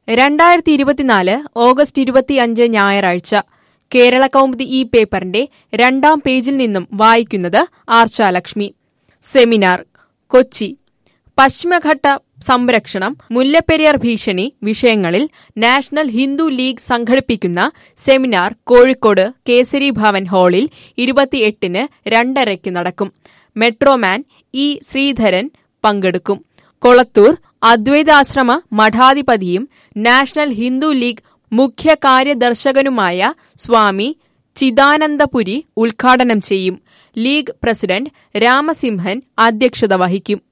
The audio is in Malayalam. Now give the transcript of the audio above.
രണ്ടായിരത്തി ഇരുപത്തിനാല് ഓഗസ്റ്റ് ഇരുപത്തിയഞ്ച് ഞായറാഴ്ച കേരള കൗമുദി ഈ പേപ്പറിന്റെ രണ്ടാം പേജിൽ നിന്നും വായിക്കുന്നത് ആർച്ചാലക്ഷ്മി സെമിനാർ കൊച്ചി പശ്ചിമഘട്ട സംരക്ഷണം മുല്ലപ്പെരിയാർ ഭീഷണി വിഷയങ്ങളിൽ നാഷണൽ ഹിന്ദു ലീഗ് സംഘടിപ്പിക്കുന്ന സെമിനാർ കോഴിക്കോട് കേസരി ഭവൻ ഹാളിൽ ഇരുപത്തിയെട്ടിന് രണ്ടരയ്ക്ക് നടക്കും മെട്രോമാൻ ഇ ശ്രീധരൻ പങ്കെടുക്കും കൊളത്തൂർ അദ്വൈതാശ്രമ മഠാധിപതിയും നാഷണൽ ഹിന്ദു ലീഗ് മുഖ്യ കാര്യദർശകനുമായ സ്വാമി ചിദാനന്ദപുരി ഉദ്ഘാടനം ചെയ്യും ലീഗ് പ്രസിഡന്റ് രാമസിംഹൻ അധ്യക്ഷത വഹിക്കും